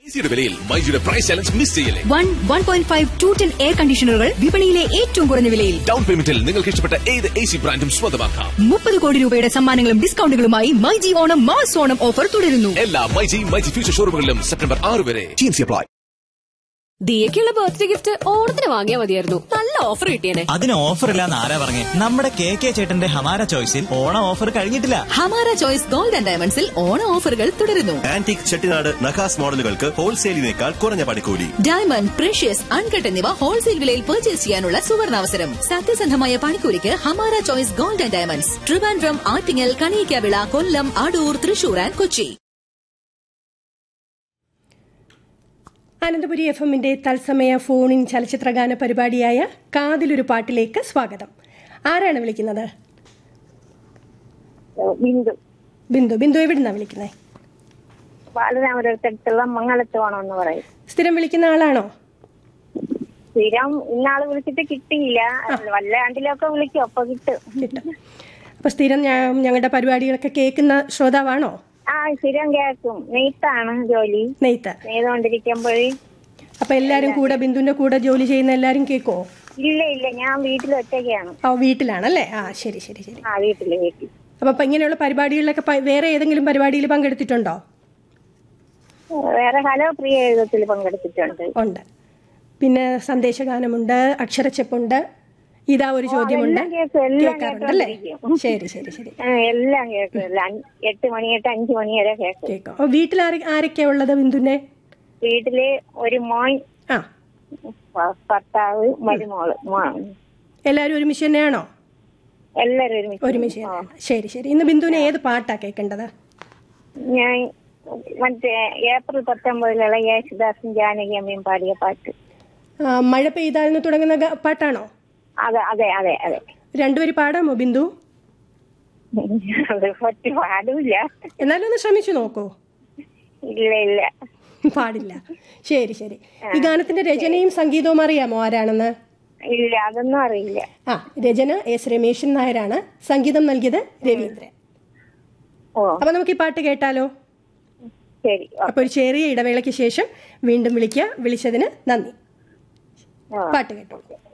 സിയുടെ വിലയിൽ മൈജിയുടെ പ്രൈസ് ചലഞ്ച് മിസ് ചെയ്യല്ലേ one one point five two ten air കണ്ടീഷണറുകൾ വിപണിയിലെ ഏറ്റവും കുറഞ്ഞ വിലയിൽ ഡൗൺ പേയ്മെന്റിൽ നിങ്ങൾക്ക് ഇഷ്ടപ്പെട്ട ഏത് എ സി ബ്രാൻഡും സ്വന്തമാക്കാം മുപ്പത് കോടി രൂപയുടെ സമ്മാനങ്ങളും ഡിസ്കൗണ്ടുകളുമായി മൈജി ഓണം മാസ് ഓണം ഓഫർ തുടരുന്നു എല്ലാ മൈജി മൈജി ഫ്യൂച്ചർ ഷോറൂമുകളിലും സെപ്റ്റംബർ ആറ് വരെ ടീംസി അപ്ലൈ ദിയക്കുള്ള ബർത്ത്ഡേ ഗിഫ്റ്റ് ഓണത്തിന് വാങ്ങിയാൽ മതിയായിരുന്നു നല്ല ഓഫർ കിട്ടിയേനെ അതിന് ഓഫർ ഇല്ലാന്ന് ആരാ പറഞ്ഞേ നമ്മുടെ കെ കെ ചേട്ടന്റെ ഹമാര ചോയ്സിൽ ഓണം ഓഫർ കഴിഞ്ഞിട്ടില്ല ഹമാര ചോയ്സ് ഗോൾഡ് ആൻഡ് ഡയമണ്ട്സിൽ ഓണ ഓഫറുകൾ തുടരുന്നു ആന്റിക് ചെട്ടിനാട് നഖാസ് മോഡലുകൾക്ക് ഹോൾസെയിലിനേക്കാൾ കുറഞ്ഞ പണിക്കൂലി ഡയമണ്ട് പ്രഷ്യസ് അൺകട്ട് എന്നിവ ഹോൾസെയിൽ വിലയിൽ പർച്ചേസ് ചെയ്യാനുള്ള സുവർണാവസരം സത്യസന്ധമായ പണിക്കൂലിക്ക് Hamara choice gold and diamonds Trivandrum Attingal Kaliyikkavila Kollam Adoor Thrissur and Kochi Ananthapuri F എമ്മിന്റെ തത്സമയ ഫോണിൻ ചലച്ചിത്രഗാന പരിപാടിയായ കാതിലൊരു പാട്ടിലേക്ക് സ്വാഗതം ആരാണ് വിളിക്കുന്നത് ബിന്ദു ബിന്ദു ബിന്ദു എവിടുന്നാ വിളിക്കുന്നത് ബാലരാമപുരത്തടുത്തുള്ള മംഗളത്തോണം എന്ന് പറയും സ്ഥിരം വിളിക്കുന്ന ആളാണോ സ്ഥിരം ഇന്നാള് വിളിച്ചിട്ട് കിട്ടിയില്ല വല്ലാണ്ടിലൊക്കെ വിളിക്കും അപ്പൊ കിട്ടും കിട്ടും അപ്പൊ സ്ഥിരം ഞാ- ഞങ്ങളുടെ പരിപാടികളൊക്കെ കേൾക്കുന്ന ശ്രോതാവാണോ ആ സ്ഥിരം കേൾക്കും നെയ്ത്താണ് ജോലി നെയ്ത്ത് നെയ്തുകൊണ്ടിരിക്കുമ്പോഴേ അപ്പൊ എല്ലാരും കൂടെ ബിന്ദുവിന്റെ കൂടെ ജോലി ചെയ്യുന്ന എല്ലാരും കേൾക്കോ ഇല്ല ഇല്ല ഞാൻ വീട്ടിൽ ഒറ്റയ്ക്കാണ് ആ വീട്ടിലാണല്ലേ ആ ശരി ശരി ശരി ആ വീട്ടില് വീട്ടിൽ അപ്പൊ ഇപ്പൊ ഇങ്ങനെയുള്ള പരിപാടികളിലൊക്കെ പ- വേറെ ഏതെങ്കിലും പരിപാടിയിൽ പങ്കെടുത്തിട്ടുണ്ടോ വേറെ ഹലോ പ്രിയ എഴുതത്തിൽ പങ്കെടുത്തിട്ടുണ്ട് ഉണ്ട് പിന്നെ സന്ദേശഗാനമുണ്ട് അക്ഷരച്ചെപ്പുണ്ട് ഇതാ ഒരു ചോദ്യമുണ്ട് എല്ലാം കേൾക്കും എല്ലാം കേൾക്കാറുണ്ടല്ലേ കേട്ടോണ്ടിരിക്കും. ശരി ശരി ശരി ആ, എല്ലാം കേൾക്കും എല്ലാം അഞ്ച്- എട്ട് മണി തൊട്ട് അഞ്ചു മണി വരെ കേൾക്കും കേൾക്കാം അപ്പൊ വീട്ടിൽ ആരെ- ആരൊക്കെയാ ഉള്ളത് ബിന്ദുവിന്റെ വീട്ടില് ഒരു മോൻ ആ ഭ- ഭർത്താവ് മരുമോള് മോൻ എല്ലാരും ഒരുമിച്ച് തന്നെയാണോ എല്ലാരും ഒരുമിച്ച് ഒരുമിച്ച് തന്നെയാണ് ശരി ശരി ഇന്ന് ബിന്ദുവിനെ ഏത് പാട്ടാ കേൾക്കേണ്ടത് ഞാൻ മറ്റേ ഏപ്രിൽ പത്തൊമ്പതിലുള്ള യേശുദാസും ജാനകി അമ്മയും പാടിയ പാട്ട് ആ, മഴ പെയ്താൽന്ന് തുടങ്ങുന്ന ഗ- പാട്ടാണോ അതെ അതെ അതെ അതെ രണ്ടുപേര് പാടാമോ ബിന്ദു അത് ഒറ്റ പാടില്ല എന്നാലും ഒന്ന് ശ്രമിച്ചു നോക്കൂ ഇല്ല ഇല്ല പാടില്ല ശരി ശരി ഈ ഗാനത്തിന്റെ രചനയും സംഗീതവും അറിയാമോ ആരാണെന്ന് ഇല്ല അതൊന്നും അറിയില്ല ആ രചന എസ് രമേശൻ നായരാണ് സംഗീതം നൽകിയത് രവീന്ദ്രൻ ഓ അപ്പൊ നമുക്ക് ഈ പാട്ട് കേട്ടാലോ ശരി അപ്പൊ ഒരു ചെറിയ ഇടവേളയ്ക്ക് ശേഷം വീണ്ടും വിളിക്കുക വിളിച്ചതിന് നന്ദി ആ. പാട്ട് കേട്ടോളൂ